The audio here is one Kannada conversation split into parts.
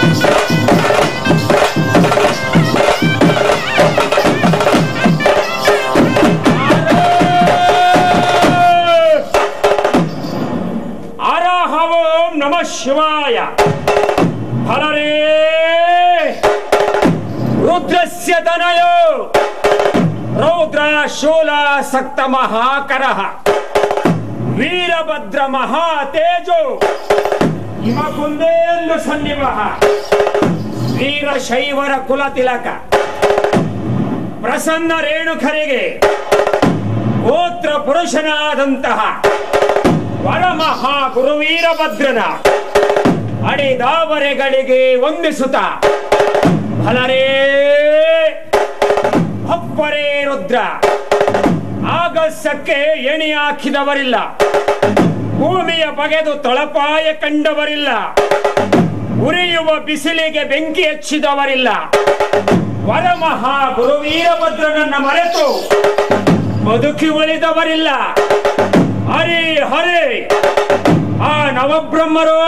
ಆರಾಹ ಓಂ ನಮಃ ಶಿವಾಯ ಹರರೇ ರುದ್ರಸ್ಯ ತನಯೋ ರೌದ್ರ ಶೂಲ ಸಕ್ತ ಮಹಾಕರ ವೀರಭದ್ರ ಮಹಾತೇಜೋ ಹಿಮಕುಂದೇಂದು ಸನ್ನಿವ ವೀರಶೈವರ ಕುಲ ತಿಲಕ ಪ್ರಸನ್ನ ರೇಣುಖರಿಗೆ ಗೋತ್ರ ಪುರುಷನಾದಂತಹ ವರಮಹಾ ಗುರುವೀರಭದ್ರನ ಅಡಿದಾವರೆಗಳಿಗೆ ವಂದಿಸುತ್ತ ಫಲರೇ ಅಪ್ಪರೇ ರುದ್ರ ಆಗಸಕ್ಕೆ ಎಣಿ ಹಾಕಿದವರಿಲ್ಲ ಭೂಮಿಯ ಬಗೆದು ತಳಪಾಯ ಕಂಡವರಿಲ್ಲ ಉರಿಯುವ ಬಿಸಿಲಿಗೆ ಬೆಂಕಿ ಹಚ್ಚಿದವರಿಲ್ಲ ವರಮಹಾ ಗುರುವೀರಭದ್ರನನ್ನ ಮರೆತು ಬದುಕಿ ಉಳಿದವರಿಲ್ಲ ಹರಿ ಹರಿ ಆ ನವಬ್ರಹ್ಮರು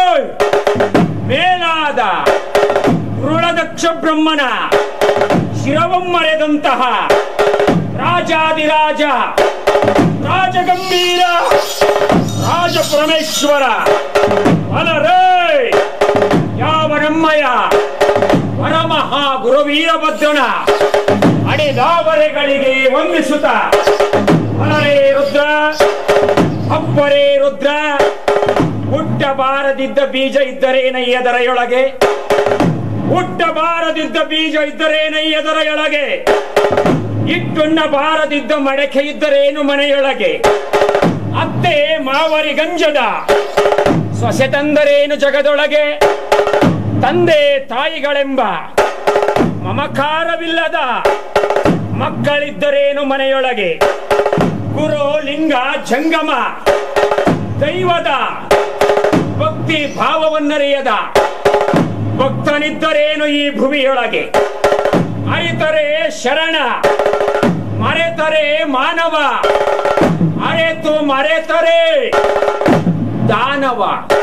ಮೇಲಾದ ಋಣದಕ್ಷ ಬ್ರಹ್ಮನ ಶಿರವಮ್ಮರೆದಂತಹ ರಾಜಾದಿರಾಜ ರಾಜಗಂಭೀರ ರಾಜ ಪರಮೇಶ್ವರ ಅಲರೇ ಯಾವ ನಮ್ಮಯ ವರಮಹಾ ಗುರುವೀರಭದ್ರನ ಅಡಿದಾವರೆಗಳಿಗೆ ವಂದಿಸುತ್ತ ಅಲರೇ ರುದ್ರ ಅಪ್ಪರೇ ರುದ್ರ ಹುಟ್ಟಬಾರದಿದ್ದ ಬೀಜ ಇದ್ದರೇನಯ್ಯದರೆಯೊಳಗೆ ಹುಟ್ಟಬಾರದಿದ್ದ ಬೀಜ ಇದ್ದರೇನಯ್ಯದರೆಯೊಳಗೆ ಇಟ್ಟುಣ್ಣ ಬಾರದಿದ್ದ ಮಡಕೆ ಇದ್ದರೇನು ಮನೆಯೊಳಗೆ ಅತ್ತೆ ಮಾವರಿ ಗಂಜದ ಸೊಸೆ ತಂದರೇನು ಜಗದೊಳಗೆ ತಂದೆ ತಾಯಿಗಳೆಂಬ ಮಮಕಾರವಿಲ್ಲದ ಮಕ್ಕಳಿದ್ದರೇನು ಮನೆಯೊಳಗೆ ಗುರು ಲಿಂಗ ಜಂಗಮ ದೈವದ ಭಕ್ತಿ ಭಾವವನ್ನರಿಯದ ಭಕ್ತನಿದ್ದರೇನು ಈ ಭೂಮಿಯೊಳಗೆ ಅರಿತರೆ ಶರಣ ಮರೆತರೆ ಮಾನವ ಅರೆತು ಮರೆತರೆ ದಾನವ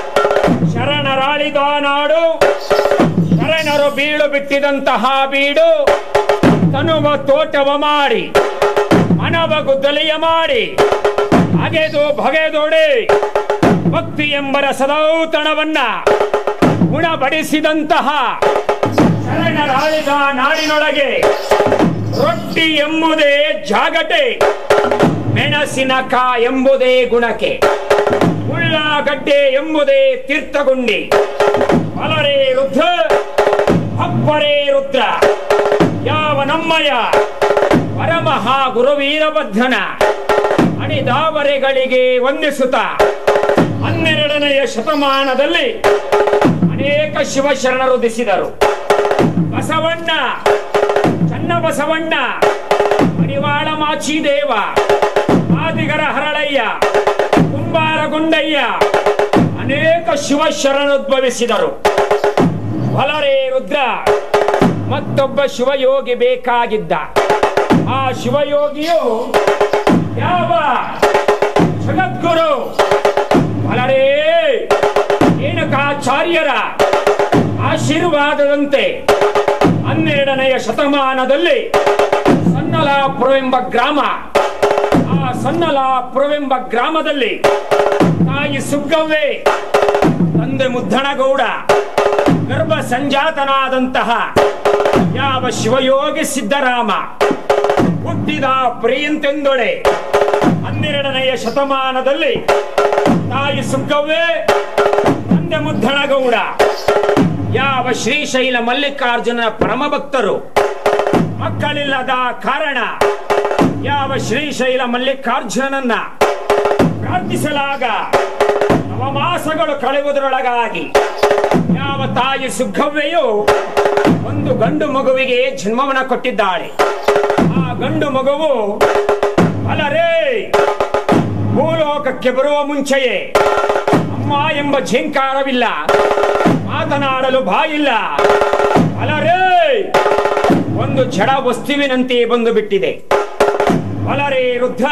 ಶರಣರಾಳಿದ ನಾಡು ಶರಣರು ಬೀಳು ಬಿಟ್ಟಿದಂತಹ ಬೀಡು ತನುವ ತೋಟವ ಮಾಡಿ ಮನವ ಗುದ್ದಲಿಯ ಮಾಡಿ ಅಗೆದು ಬಗೆದೊಡೆ ಭಕ್ತಿ ಎಂಬ ರಸದೌತಣವನ್ನ ಉಣಬಡಿಸಿದಂತಹ ಶರಣರಾಳಿದ ನಾಡಿನೊಳಗೆ ರೊಟ್ಟಿ ಎಂಬುದೇ ಜಾಗಟೆ ಮೆಣಸಿನಕ ಎಂಬುದೇ ಗುಣಕೆ ಉಳ್ಳಾಗಡ್ಡೆ ಎಂಬುದೇ ತೀರ್ಥಗುಂಡಿ ಅಲರೇ ರುದ್ರ ಅಪ್ಪರೇ ರುದ್ರ ಯಾವ ನಮ್ಮಯ ಪರಮಹಾ ಗುರುವೀರಭದ್ರನ ಅಣಿದಾವರೆಗಳಿಗೆ ವಂದಿಸುತ್ತ ಹನ್ನೆರಡನೆಯ ಶತಮಾನದಲ್ಲಿ ಅನೇಕ ಶಿವಶರಣರು ದಿಸಿದರು ಬಸವಣ್ಣ ಚನ್ನ ಬಸವಣ್ಣ ಮಡಿವಾಳ ಮಾಚಿದೇವ ಆದಿಗರ ಹರಳಯ್ಯ ಕುಂಬಾರ ಗುಂಡಯ್ಯ ಅನೇಕ ಶಿವಶರಣುದ್ಭವಿಸಿದರು ಹೊಲರೇ ರುದ್ರ ಮತ್ತೊಬ್ಬ ಶಿವಯೋಗಿ ಬೇಕಾಗಿದ್ದ ಆ ಶಿವಯೋಗಿಯು ಯಾವ ಜಗದ್ಗುರು ಹೊಲರೇ ರೇಣುಕಾಚಾರ್ಯರ ಆಶೀರ್ವಾದದಂತೆ ಹನ್ನೆರಡನೆಯ ಶತಮಾನದಲ್ಲಿ ಸನ್ನಲಾಪುರವೆಂಬ ಗ್ರಾಮ ಆ ಸನ್ನಲಾಪುರವೆಂಬ ಗ್ರಾಮದಲ್ಲಿ ತಾಯಿ ಸುಗ್ಗವ್ವೆ ತಂದೆ ಮುದ್ದಣಗೌಡ ಗರ್ಭ ಸಂಜಾತನಾದಂತಹ ಯಾವ ಶಿವಯೋಗಿ ಸಿದ್ದರಾಮ ಹುಟ್ಟಿದ ಪ್ರಿಯಂತೆಂದೊಳೆ ಹನ್ನೆರಡನೆಯ ಶತಮಾನದಲ್ಲಿ ತಾಯಿ ಸುಗ್ಗವ್ವೆ ತಂದೆ ಮುದ್ದಣಗೌಡ ಯಾವ ಶ್ರೀಶೈಲ ಮಲ್ಲಿಕಾರ್ಜುನ ಪರಮ ಭಕ್ತರು ಮಕ್ಕಳಿಲ್ಲದ ಕಾರಣ ಯಾವ ಶ್ರೀಶೈಲ ಮಲ್ಲಿಕಾರ್ಜುನನ್ನ ಪ್ರಾರ್ಥಿಸಲಾಗ ನವಮಾಸಗಳು ಕಳೆಯುವುದರೊಳಗಾಗಿ ಯಾವ ತಾಯಿ ಸುಗ್ಗವ್ವೆಯು ಒಂದು ಗಂಡು ಮಗುವಿಗೆ ಜನ್ಮವನ್ನ ಕೊಟ್ಟಿದ್ದಾಳೆ ಆ ಗಂಡು ಮಗುವು ಅಲರೇ ಭೂಲೋಕಕ್ಕೆ ಬರುವ ಮುಂಚೆಯೇ ಅಮ್ಮ ಎಂಬ ಝೇಂಕಾರವಿಲ್ಲ ಮಾತನಾಡಲು ಬಾಯಿಲ್ಲ ಅಲರೇ ಒಂದು ಜಡ ವಸ್ತುವಿನಂತೆ ಬಂದು ಬಿಟ್ಟಿದೆ ಅಲರೇ ವೃದ್ಧ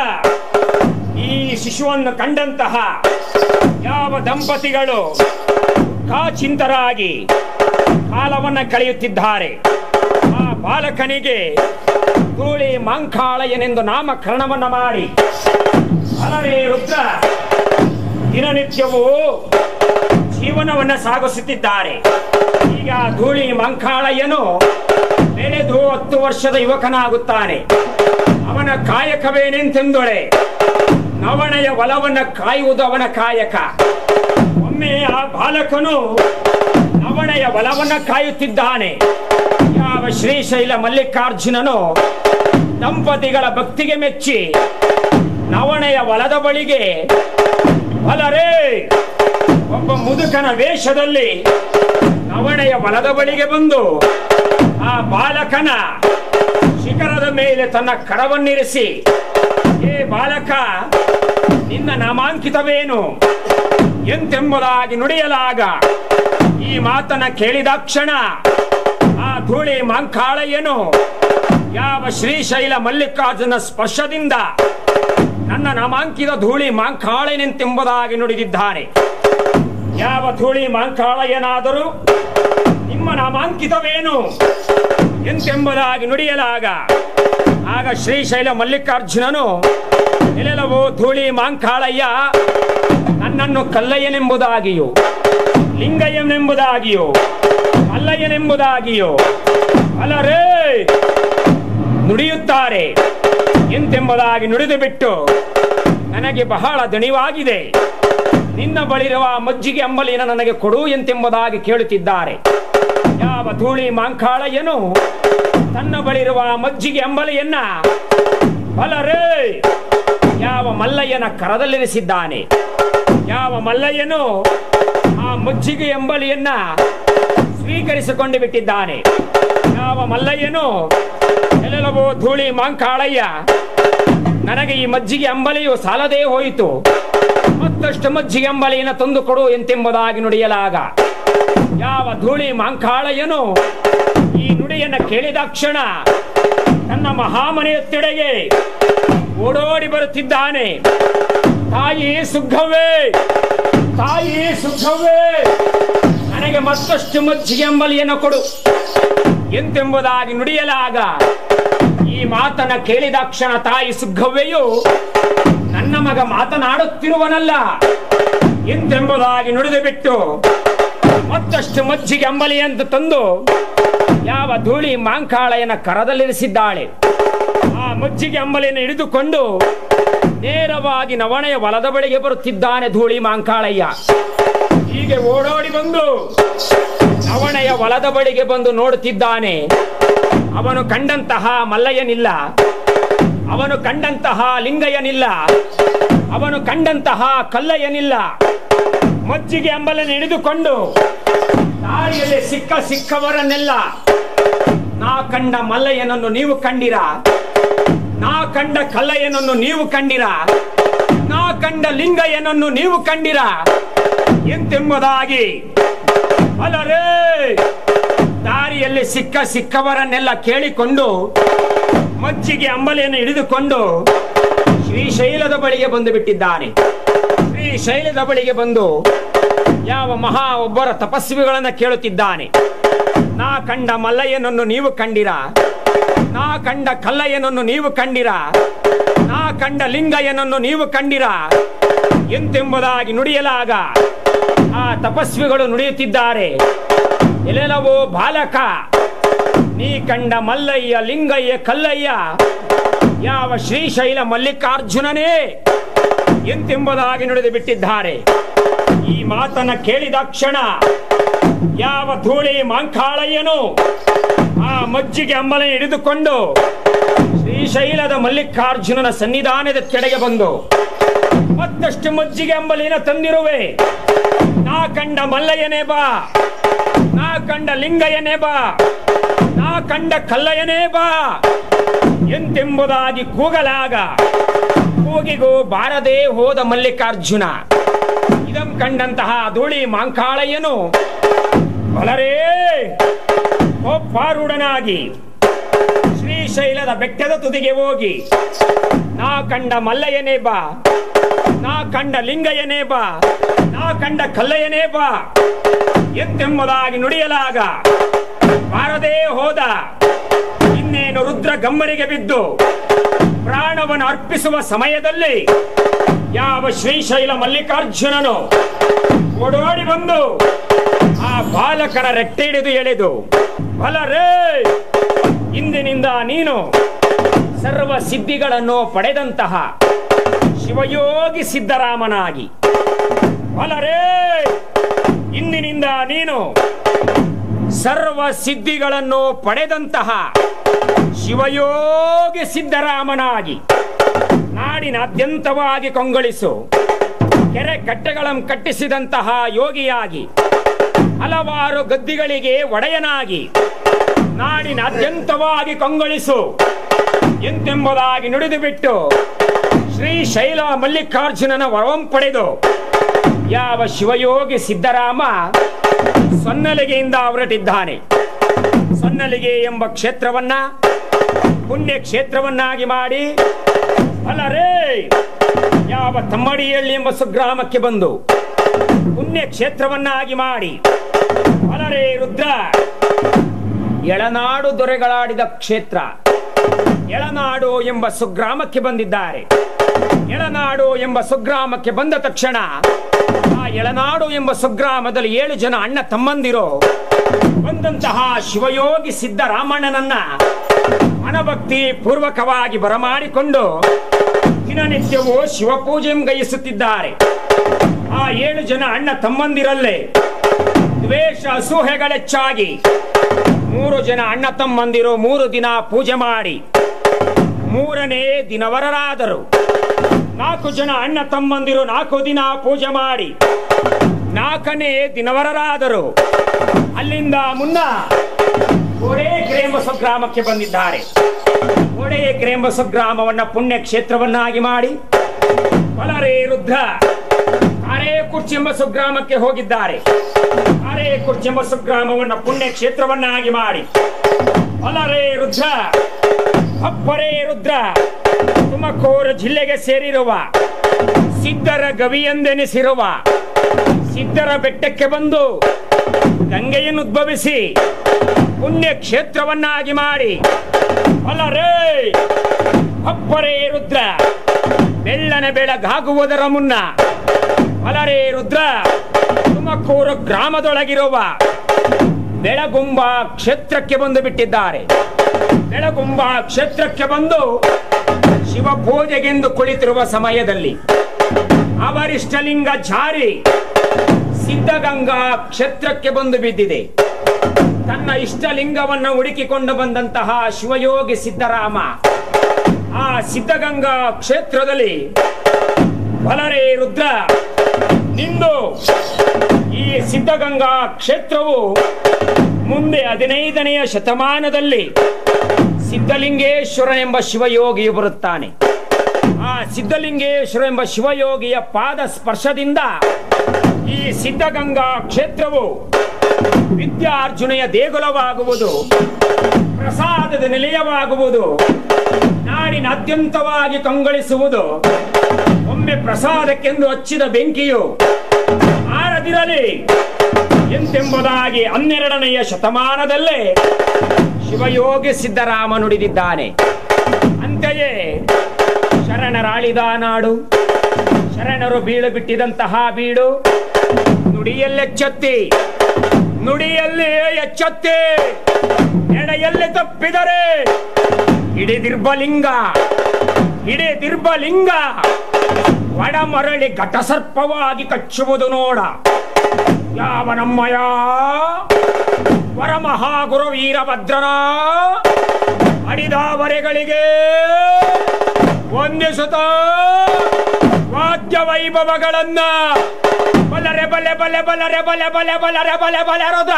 ಈ ಶಿಶುವನ್ನು ಕಂಡಂತಹ ಯಾವ ದಂಪತಿಗಳು ಕಾಚಿಂತರಾಗಿ ಕಾಲವನ್ನ ಕಳೆಯುತ್ತಿದ್ದಾರೆ ಆ ಬಾಲಕನಿಗೆ ಧೂಳಿ ಮಾಂಕಾಳಯ್ಯನೆಂದು ನಾಮಕರಣವನ್ನ ಮಾಡಿ ಅಲರೇ ರುದ್ರ ದಿನನಿತ್ಯವೂ ಜೀವನವನ್ನ ಸಾಗಿಸುತ್ತಿದ್ದಾರೆ ಈಗ ಧೂಳಿ ಮಂಕಾಳಯ್ಯನು ಬೆಳೆದು ಹತ್ತು ವರ್ಷದ ಯುವಕನಾಗುತ್ತಾನೆ ಅವನ ಕಾಯಕವೇನೆಂತೆಂದೊಳೆ ನವಣೆಯ ಹೊಲವನ್ನ ಕಾಯುವುದು ಅವನ ಕಾಯಕ ಒಮ್ಮೆ ಆ ಬಾಲಕನು ನವಣೆಯ ಹೊಲವನ್ನ ಕಾಯುತ್ತಿದ್ದಾನೆ ಯಾವ ಶ್ರೀಶೈಲ ಮಲ್ಲಿಕಾರ್ಜುನನು ದಂಪತಿಗಳ ಭಕ್ತಿಗೆ ಮೆಚ್ಚಿ ನವಣೆಯ ಹೊಲದ ಬಳಿಗೆ ಹೊಲರೇ ಒಬ್ಬ ಮುದುಕನ ವೇಷದಲ್ಲಿ ನವಣೆಯ ಹೊಲದ ಬಳಿಗೆ ಬಂದು ಆ ಬಾಲಕನ ಶಿಖರದ ಮೇಲೆ ತನ್ನ ಕರವನ್ನಿರಿಸಿ ಏ ಬಾಲಕ ನಿನ್ನ ನಾಮಾಂಕಿತವೇನು ಎಂತೆಂಬುದಾಗಿ ನುಡಿಯಲಾಗ ಈ ಮಾತನ್ನ ಕೇಳಿದಾಕ್ಷಣ ಆ ಧೂಳಿ ಮಾಂಕಾಳಯ್ಯನು ಯಾವ ಶ್ರೀಶೈಲ ಮಲ್ಲಿಕಾರ್ಜುನ ಸ್ಪರ್ಶದಿಂದ ನನ್ನ ನಾಮಾಂಕಿತ ಧೂಳಿ ಮಾಂಕಾಳಯ್ಯನೆಂತೆಂಬುದಾಗಿ ನುಡಿದಿದ್ದಾನೆ ಯಾವ ಧೂಳಿ ಮಾಂಕಾಳಯ್ಯನಾದರೂ ನಿಮ್ಮ ನಾಮಾಂಕಿತವೇನು ಎಂತೆಂಬುದಾಗಿ ನುಡಿಯಲಾಗ ಆಗ ಶ್ರೀಶೈಲ ಮಲ್ಲಿಕಾರ್ಜುನನು ಎಲ್ಲೆಲ್ಲವೋ ಧೂಳಿ ಮಾಂಕಾಳಯ್ಯ ನನ್ನನ್ನು ಕಲ್ಲಯ್ಯನೆಂಬುದಾಗಿಯೋ ಲಿಂಗಯ್ಯನೆಂಬುದಾಗಿಯೋ ಮಲ್ಲಯ್ಯನೆಂಬುದಾಗಿಯೋ ಅಲ್ಲರೇ ನುಡಿಯುತ್ತಾರೆ ಎಂತೆಂಬುದಾಗಿ ನುಡಿದು ಬಿಟ್ಟು ನನಗೆ ಬಹಳ ದಣಿವಾಗಿದೆ ನಿನ್ನ ಬಳಿರುವ ಮಜ್ಜಿಗೆ ಅಂಬಲಿನ ನನಗೆ ಕೊಡು ಎಂತೆಂಬುದಾಗಿ ಕೇಳುತ್ತಿದ್ದಾರೆ ಯಾವ ಧೂಳಿ ಮಾಂಕಾಳಯ್ಯನು ತನ್ನ ಬಳಿರುವ ಮಜ್ಜಿಗೆ ಅಂಬಲಿಯನ್ನ ಬಲರೇ ಯಾವ ಮಲ್ಲಯ್ಯನ ಕರದಲ್ಲಿರಿಸಿದ್ದಾನೆ ಯಾವ ಮಲ್ಲಯ್ಯನು ಆ ಮಜ್ಜಿಗೆ ಅಂಬಲಿಯನ್ನ ಸ್ವೀಕರಿಸಿಕೊಂಡು ಬಿಟ್ಟಿದ್ದಾನೆ ಯಾವ ಮಲ್ಲಯ್ಯನು ಎಲ್ಲೆಲ್ಲವೋ ಧೂಳಿ ಮಾಂಕಾಳಯ್ಯ ನನಗೆ ಈ ಮಜ್ಜಿಗೆ ಅಂಬಲಿಯು ಸಾಲದೇ ಹೋಯಿತು ಮತ್ತಷ್ಟು ಮಜ್ಜಿಗೆ ಅಂಬಲಿಯನ್ನು ತಂದುಕೊಡು ಎಂತೆಂಬುದಾಗಿ ನುಡಿಯಲಾಗ ಯಾವ ಧೂಳಿ ಮಾಂಕಾಳಯ್ಯನು ಈ ನುಡಿಯನ್ನು ಕೇಳಿದಾಕ್ಷಣ ತನ್ನ ಮಹಾಮನೆಯತ್ತೆಡೆಗೆ ಓಡೋಡಿ ಬರುತ್ತಿದ್ದಾನೆ ತಾಯಿ ಸುಗ್ಗವೇ ತಾಯಿ ಸುಗ್ಗವೇ ನನಗೆ ಮತ್ತಷ್ಟು ಮಜ್ಜಿಗೆ ಅಂಬಲಿಯನ್ನು ಕೊಡು ಎಂತೆಂಬುದಾಗಿ ನುಡಿಯಲಾಗ ಈ ಮಾತನ್ನ ಕೇಳಿದಾಕ್ಷಣ ತಾಯಿ ಸುಗ್ಗವ್ವೆಯು ನನ್ನ ಮಗ ಮಾತನಾಡುತ್ತಿರುವನಲ್ಲ ಎಂತೆಂಬುದಾಗಿ ನುಡಿದು ಬಿಟ್ಟು ಮತ್ತಷ್ಟು ಮಜ್ಜಿಗೆ ಅಂಬಲಿ ಅಂತ ತಂದು ಯಾವ ಧೂಳಿ ಮಾಂಕಾಳಯನ ಕರದಲ್ಲಿರಿಸಿದ್ದಾಳೆ ಆ ಮಜ್ಜಿಗೆ ಅಂಬಲಿಯನ್ನು ಹಿಡಿದುಕೊಂಡು ನೇರವಾಗಿ ನವಣೆಯ ಹೊಲದ ಬಳಿಗೆ ಬರುತ್ತಿದ್ದಾನೆ ಧೂಳಿ ಮಾಂಕಾಳಯ್ಯ ಹೀಗೆ ಓಡೋಡಿ ಬಂದು ನವಣೆಯ ಹೊಲದ ಬಳಿಗೆ ಬಂದು ನೋಡುತ್ತಿದ್ದಾನೆ ಅವನು ಕಂಡಂತಹ ಮಲ್ಲಯ್ಯನಿಲ್ಲ ಅವನು ಕಂಡಂತಹ ಲಿಂಗಯ್ಯನಿಲ್ಲ ಅವನು ಕಂಡಂತಹ ಕಲ್ಲಯ್ಯನಿಲ್ಲ ಮಜ್ಜಿಗೆ ಅಂಬಲನ್ನು ಹಿಡಿದುಕೊಂಡು ದಾರಿಯಲ್ಲಿ ಸಿಕ್ಕ ಸಿಕ್ಕವರನ್ನೆಲ್ಲ ನಾ ಕಂಡ ಮಲ್ಲಯ್ಯನನ್ನು ನೀವು ಕಂಡಿರ ನಾ ಕಂಡ ಕಲ್ಲಯ್ಯನನ್ನು ನೀವು ಕಂಡಿರ ನಾ ಕಂಡ ಲಿಂಗಯ್ಯನನ್ನು ನೀವು ಕಂಡಿರ ಎಂತೆಂಬುದಾಗಿ ಅಲರೇ ದಾರಿಯಲ್ಲಿ ಸಿಕ್ಕ ಸಿಕ್ಕವರನ್ನೆಲ್ಲ ಕೇಳಿಕೊಂಡು ಮಜ್ಜಿಗೆ ಅಂಬಲಿಯನ್ನು ಹಿಡಿದುಕೊಂಡು ಶ್ರೀಶೈಲದ ಬಳಿಗೆ ಬಂದು ಬಿಟ್ಟಿದ್ದಾನೆ ಶ್ರೀಶೈಲದ ಬಳಿಗೆ ಬಂದು ಯಾವ ಮಹಾ ಒಬ್ಬರ ತಪಸ್ವಿಗಳನ್ನ ಕೇಳುತ್ತಿದ್ದಾನೆ ನಾ ಕಂಡ ಮಲ್ಲಯ್ಯನನ್ನು ನೀವು ಕಂಡಿರ ನಾ ಕಂಡ ಕಲ್ಲಯ್ಯನನ್ನು ನೀವು ಕಂಡಿರ ನಾ ಕಂಡ ಲಿಂಗಯ್ಯನನ್ನು ನೀವು ಕಂಡಿರ ಎಂತೆಂಬುದಾಗಿ ನುಡಿಯಲಾಗ ಆ ತಪಸ್ವಿಗಳು ನುಡಿಯುತ್ತಿದ್ದಾರೆ ಎಲ್ಲೆಲ್ಲವೋ ಬಾಲಕ ನೀ ಕಂಡ ಮಲ್ಲಯ್ಯ ಲಿಂಗಯ್ಯ ಕಲ್ಲಯ್ಯ ಯಾವ ಶ್ರೀಶೈಲ ಮಲ್ಲಿಕಾರ್ಜುನನೇ ಎಂತೆಂಬುದಾಗಿ ನುಡಿದು ಬಿಟ್ಟಿದ್ದಾರೆ ಈ ಮಾತನ್ನ ಕೇಳಿದಾಕ್ಷಣ ಯಾವ ಧೂಳಿ ಮಾಂಕಾಳಯ್ಯನು ಆ ಮಜ್ಜಿಗೆ ಅಂಬಲ ಹಿಡಿದುಕೊಂಡು ಶ್ರೀಶೈಲದ ಮಲ್ಲಿಕಾರ್ಜುನನ ಸನ್ನಿಧಾನದ ಕೆಳಗೆ ಬಂದು ಮತ್ತಷ್ಟು ಮಜ್ಜಿಗೆ ಅಂಬಲಿನ ತಂದಿರುವೆ ನಾ ಕಂಡ ಮಲ್ಲಯ್ಯನೇ ಬಾ ನಾ ಕಂಡ ಲಿಂಗಯ್ಯನೇ ಬಾ ನಾ ಕಂಡ ಕಲ್ಲಯ್ಯನೇ ಬಾ ಎಂತೆಂಬುದಾಗಿ ಕೂಗಲಾಗ ಕೂಗಿಗೂ ಬಾರದೆ ಹೋದ ಮಲ್ಲಿಕಾರ್ಜುನ ಇದಂ ಕಂಡಂತಹ ಧೂಳಿ ಮಾಂಕಾಳಯ್ಯನು ಬಲರೇ ಒಪ್ಪಾರೂಢನಾಗಿ ಶ್ರೀಶೈಲದ ಬೆಟ್ಟದ ತುದಿಗೆ ಹೋಗಿ ನಾ ಕಂಡ ಮಲ್ಲಯ್ಯನೇ ಬಾ ನಾ ಕಂಡ ಲಿಂಗಯ್ಯನೇ ಬಾ ನಾ ಕಂಡ ಕಲ್ಲಯ್ಯನೇ ಬಾ ಎಂತೆಂಬುದಾಗಿ ನುಡಿಯಲಾಗ ಬಾರದೇ ಹೋದ ಇನ್ನೇನು ರುದ್ರ ಗಮ್ಮರಿಗೆ ಬಿದ್ದು ಪ್ರಾಣವನ್ನು ಅರ್ಪಿಸುವ ಸಮಯದಲ್ಲಿ ಯಾವ ಶ್ರೀಶೈಲ ಮಲ್ಲಿಕಾರ್ಜುನನು ಓಡೋಡಿ ಬಂದು ಆ ಬಾಲಕನ ರೆಟ್ಟೆ ಹಿಡಿದು ಎಳೆದು ಬಲರೇ ಇಂದಿನಿಂದ ನೀನು ಸರ್ವ ಸಿದ್ಧಿಗಳನ್ನು ಪಡೆದಂತಹ ಶಿವಯೋಗಿ ಸಿದ್ದರಾಮನಾಗಿ ಬಲರೇ ಇಂದಿನಿಂದ ನೀನು ಸರ್ವ ಸಿದ್ಧಿಗಳನ್ನು ಪಡೆದಂತಹ ಶಿವಯೋಗಿ ಸಿದ್ದರಾಮನಾಗಿ ನಾಡಿನಾದ್ಯಂತವಾಗಿ ಕೊಂಗೊಳಿಸು ಕೆರೆ ಕಟ್ಟೆಗಳನ್ನು ಕಟ್ಟಿಸಿದಂತಹ ಯೋಗಿಯಾಗಿ ಹಲವಾರು ಗದ್ದಿಗಳಿಗೆ ಒಡೆಯನಾಗಿ ನಾಡಿನಾದ್ಯಂತವಾಗಿ ಕೊಂಗೊಳಿಸು ಎಂತೆಂಬುದಾಗಿ ನುಡಿದು ಬಿಟ್ಟು ಶ್ರೀಶೈಲ ಮಲ್ಲಿಕಾರ್ಜುನನ ವರಂ ಪಡೆದು ಯಾವ ಶಿವಯೋಗಿ ಸಿದ್ದರಾಮ ಸೊನ್ನಲಿಗೆಯಿಂದ ಹೊರಟಿದ್ದಾನೆ ಸೊನ್ನಲಿಗೆ ಎಂಬ ಕ್ಷೇತ್ರವನ್ನ ಪುಣ್ಯ ಕ್ಷೇತ್ರವನ್ನಾಗಿ ಮಾಡಿ ಅಲ್ಲರೇ ಯಾವ ತಮ್ಮಡಿಹಳ್ಳಿ ಎಂಬ ಸುಗ್ರಾಮಕ್ಕೆ ಬಂದು ಪುಣ್ಯ ಕ್ಷೇತ್ರವನ್ನಾಗಿ ಮಾಡಿ ಅಲರೇ ರುದ್ರ ಎಳನಾಡು ದೊರೆಗಳಾಡಿದ ಕ್ಷೇತ್ರ ಎಳನಾಡು ಎಂಬ ಸುಗ್ರಾಮಕ್ಕೆ ಬಂದಿದ್ದಾರೆ ಎಳನಾಡು ಎಂಬ ಸುಗ್ರಾಮಕ್ಕೆ ಬಂದ ತಕ್ಷಣ ಆ ಎಳನಾಡು ಎಂಬ ಸುಗ್ರಾಮದಲ್ಲಿ ಏಳು ಜನ ಅಣ್ಣ ತಮ್ಮಂದಿರು ಬಂದಂತಹ ಶಿವಯೋಗಿ ಸಿದ್ದರಾಮಣ್ಣನನ್ನ ಅನಭಕ್ತಿ ಪೂರ್ವಕವಾಗಿ ಬರಮಾಡಿಕೊಂಡು ದಿನನಿತ್ಯವೂ ಶಿವಪೂಜೆ ಗೈಸುತ್ತಿದ್ದಾರೆ ಆ ಏಳು ಜನ ಅಣ್ಣ ತಮ್ಮಂದಿರಲ್ಲೇ ದ್ವೇಷ ಅಸೂಹೆಗಳೆಚ್ಚಾಗಿ ಮೂರು ಜನ ಅಣ್ಣ ತಮ್ಮಂದಿರು ಮೂರು ದಿನ ಪೂಜೆ ಮಾಡಿ ಮೂರನೇ ದಿನವರರಾದರು ನಾಲ್ಕು ಜನ ಅಣ್ಣ ತಮ್ಮಂದಿರು ನಾಲ್ಕು ದಿನ ಪೂಜೆ ಮಾಡಿ ನಾಲ್ಕನೇ ದಿನವರರಾದರು ಅಲ್ಲಿಂದ ಮುನ್ನ ಕೋಡೇಕೆರೆ ಎಂಬ ಸ್ವಗ್ರಾಮಕ್ಕೆ ಬಂದಿದ್ದಾರೆ ಕೋಡೇಕೆರೆ ಎಂಬ ಸ್ವಗ್ರಾಮವನ್ನ ಪುಣ್ಯ ಕ್ಷೇತ್ರವನ್ನಾಗಿ ಮಾಡಿ ಬಲರೇ ರುದ್ರ ಅರೇ ಕುರ್ಚಿ ಎಂಬ ಸ್ವಗ್ರಾಮಕ್ಕೆ ಹೋಗಿದ್ದಾರೆ ಅರೇ ಕುರ್ಚಿ ಎಂಬ ಸ್ವಗ್ರಾಮವನ್ನ ಪುಣ್ಯ ಕ್ಷೇತ್ರವನ್ನಾಗಿ ಮಾಡಿ ಬಲರೇ ರುದ್ರ ಅಪ್ಪರೇ ರುದ್ರ ತುಮಕೂರು ಜಿಲ್ಲೆಗೆ ಸೇರಿರುವ ಸಿದ್ಧರ ಗವಿಯೆಂದೆನಿಸಿರುವ ಸಿದ್ಧರ ಬೆಟ್ಟಕ್ಕೆ ಬಂದು ಗಂಗೆಯನ್ನು ಉದ್ಭವಿಸಿ ಪುಣ್ಯ ಕ್ಷೇತ್ರವನ್ನಾಗಿ ಮಾಡಿ ಅಲರೇ ಅಪ್ಪರೇ ರುದ್ರ ಬೆಳ್ಳನೆ ಬೆಳಗಾಗುವುದರ ಮುನ್ನ ಅಲರೇ ರುದ್ರ ತುಮಕೂರು ಗ್ರಾಮದೊಳಗಿರುವ ಬೆಳಗುಂಬ ಕ್ಷೇತ್ರಕ್ಕೆ ಬಂದು ಬಿಟ್ಟಿದ್ದಾರೆ ಬೆಳಗುಂಬ ಕ್ಷೇತ್ರಕ್ಕೆ ಬಂದು ಶಿವ ಪೂಜೆಗೆಂದು ಕುಳಿತಿರುವ ಸಮಯದಲ್ಲಿ ಅವರಿಷ್ಟಲಿಂಗ ಜಾರಿ ಸಿದ್ಧಗಂಗಾ ಕ್ಷೇತ್ರಕ್ಕೆ ಬಂದು ಬಿದ್ದಿದೆ ತನ್ನ ಇಷ್ಟಲಿಂಗವನ್ನು ಹುಡುಕಿಕೊಂಡು ಬಂದಂತಹ ಶಿವಯೋಗಿ ಸಿದ್ದರಾಮ ಆ ಸಿದ್ಧಗಂಗಾ ಕ್ಷೇತ್ರದಲ್ಲಿ ಬಲರೇ ರುದ್ರ ನಿಂದು ಈ ಸಿದ್ಧಗಂಗಾ ಕ್ಷೇತ್ರವು ಮುಂದೆ ಹದಿನೈದನೆಯ ಶತಮಾನದಲ್ಲಿ ಸಿದ್ಧಲಿಂಗೇಶ್ವರ ಎಂಬ ಶಿವಯೋಗಿಯು ಬರುತ್ತಾನೆ ಆ ಸಿದ್ಧಲಿಂಗೇಶ್ವರ ಎಂಬ ಶಿವಯೋಗಿಯ ಪಾದ ಸ್ಪರ್ಶದಿಂದ ಈ ಸಿದ್ಧಗಂಗಾ ಕ್ಷೇತ್ರವು ವಿದ್ಯಾರ್ಜುನೆಯ ದೇಗುಲವಾಗುವುದು ಪ್ರಸಾದದ ನಿಲಯವಾಗುವುದು ನಾಡಿನಾದ್ಯಂತವಾಗಿ ಕಂಗೊಳಿಸುವುದು ಒಮ್ಮೆ ಪ್ರಸಾದಕ್ಕೆಂದು ಹಚ್ಚಿದ ಬೆಂಕಿಯು ಆರದಿರಲಿ ಎಂತೆಂಬುದಾಗಿ ಹನ್ನೆರಡನೆಯ ಶತಮಾನದಲ್ಲೇ ಶಿವಯೋಗಿ ಸಿದ್ದರಾಮ ನುಡಿದಿದ್ದಾನೆ ಅಂತೆಯೇ ಶರಣರಾಳಿದ ನಾಡು ಶರಣರು ಬೀಳು ಬಿಟ್ಟಿದಂತಹ ಬೀಡು ನುಡಿಯಲ್ಲೆಚ್ಚತ್ತಿ ನುಡಿಯಲ್ಲಿ ಎಚ್ಚತ್ತಿ ಎಡೆಯಲ್ಲಿ ತಪ್ಪಿದರೆ ಹಿಡಿದಿರ್ಬಲಿಂಗ ಹಿಡಿದಿರ್ಬಲಿಂಗ ಒಡಮರಳಿ ಘಟಸರ್ಪವಾಗಿ ಕಚ್ಚುವುದು ನೋಡ ಯಾವ ನಮ್ಮಯ ವರಮಹಾಗುರು ವೀರಭದ್ರನ ಅಡಿದಾವರೆಗಳಿಗೆ ವಂದಿಸುತ್ತ ವಾದ್ಯ ವೈಭವಗಳನ್ನ ಬಲರೆ ಬಲೆ ಬಲೆ ಬಲರೆ ಬಲೆ ಬಲೆ ಬಲರೆ ಬಲೆ ಬಲೆ ರುದ್ರ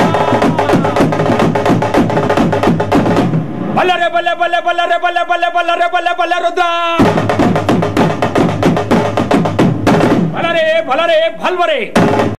ಬಲರೆ ಬಲೆ ಬಲೆ ಬಲರೆ ಬಲೆ ಬಲೆ ಬಲರೆ ಬಲೆ ಬಲೆ ರುದ್ರ ಬಲರೆ ಬಲರೆ ಬಲ್ವರೆ